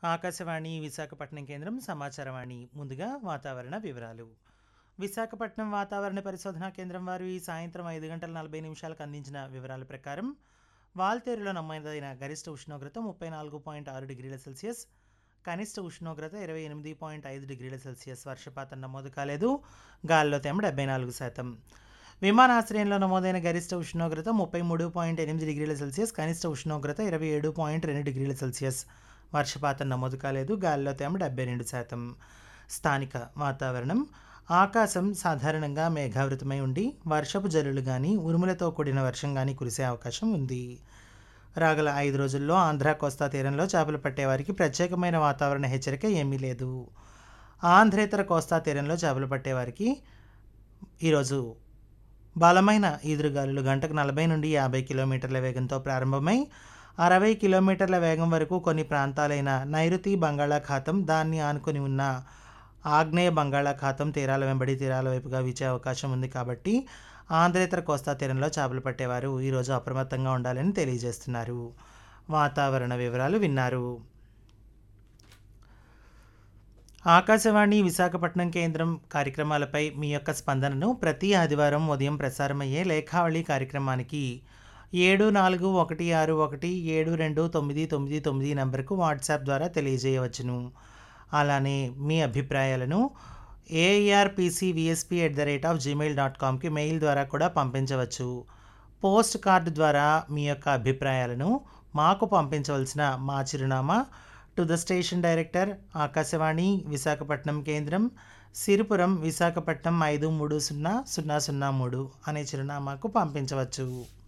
ఆకాశవాణి విశాఖపట్నం కేంద్రం సమాచారవాణి ముందుగా వాతావరణ వివరాలు విశాఖపట్నం వాతావరణ పరిశోధనా కేంద్రం వారు ఈ సాయంత్రం ఐదు గంటల నలభై నిమిషాలకు అందించిన వివరాల ప్రకారం వాల్తేరులో నమోదైన గరిష్ట ఉష్ణోగ్రత ముప్పై నాలుగు పాయింట్ ఆరు డిగ్రీల సెల్సియస్ కనిష్ట ఉష్ణోగ్రత ఇరవై ఎనిమిది పాయింట్ ఐదు డిగ్రీల సెల్సియస్ వర్షపాతం నమోదు కాలేదు గాలిలో తేమ డెబ్బై నాలుగు శాతం విమానాశ్రయంలో నమోదైన గరిష్ట ఉష్ణోగ్రత ముప్పై మూడు పాయింట్ ఎనిమిది డిగ్రీల సెల్సియస్ కనిష్ట ఉష్ణోగ్రత ఇరవై ఏడు పాయింట్ రెండు డిగ్రీల సెల్సియస్ వర్షపాతం నమోదు కాలేదు గాలిలో తేమ డెబ్బై రెండు శాతం స్థానిక వాతావరణం ఆకాశం సాధారణంగా మేఘావృతమై ఉండి వర్షపు జల్లులు కానీ ఉరుములతో కూడిన వర్షం కానీ కురిసే అవకాశం ఉంది రాగల ఐదు రోజుల్లో ఆంధ్ర కోస్తా తీరంలో చేపలు పట్టేవారికి ప్రత్యేకమైన వాతావరణ హెచ్చరిక ఏమీ లేదు ఆంధ్రేతర కోస్తా తీరంలో చేపలు పట్టేవారికి ఈరోజు బలమైన ఈదురుగాలులు గంటకు నలభై నుండి యాభై కిలోమీటర్ల వేగంతో ప్రారంభమై అరవై కిలోమీటర్ల వేగం వరకు కొన్ని ప్రాంతాలైన నైరుతి బంగాళాఖాతం దాన్ని ఆనుకొని ఉన్న ఆగ్నేయ బంగాళాఖాతం తీరాల వెంబడి తీరాల వైపుగా వీచే అవకాశం ఉంది కాబట్టి ఆంధ్రేతర కోస్తా తీరంలో చేపలు పట్టేవారు ఈరోజు అప్రమత్తంగా ఉండాలని తెలియజేస్తున్నారు వాతావరణ వివరాలు విన్నారు ఆకాశవాణి విశాఖపట్నం కేంద్రం కార్యక్రమాలపై మీ యొక్క స్పందనను ప్రతి ఆదివారం ఉదయం ప్రసారమయ్యే లేఖావళి కార్యక్రమానికి ఏడు నాలుగు ఒకటి ఆరు ఒకటి ఏడు రెండు తొమ్మిది తొమ్మిది తొమ్మిది నంబర్కు వాట్సాప్ ద్వారా తెలియజేయవచ్చును అలానే మీ అభిప్రాయాలను A R P C V S P at the rate of Gmail dot కామ్కి మెయిల్ ద్వారా కూడా పంపించవచ్చు పోస్ట్ కార్డు ద్వారా మీ యొక్క అభిప్రాయాలను మాకు పంపించవలసిన మా చిరునామా to the station director Akashvani Visakhapatnam కేంద్రం సిరిపురం విశాఖపట్నం ఐదు మూడు సున్నా సున్నా సున్నా మూడు అనే చిరునామాకు పంపించవచ్చు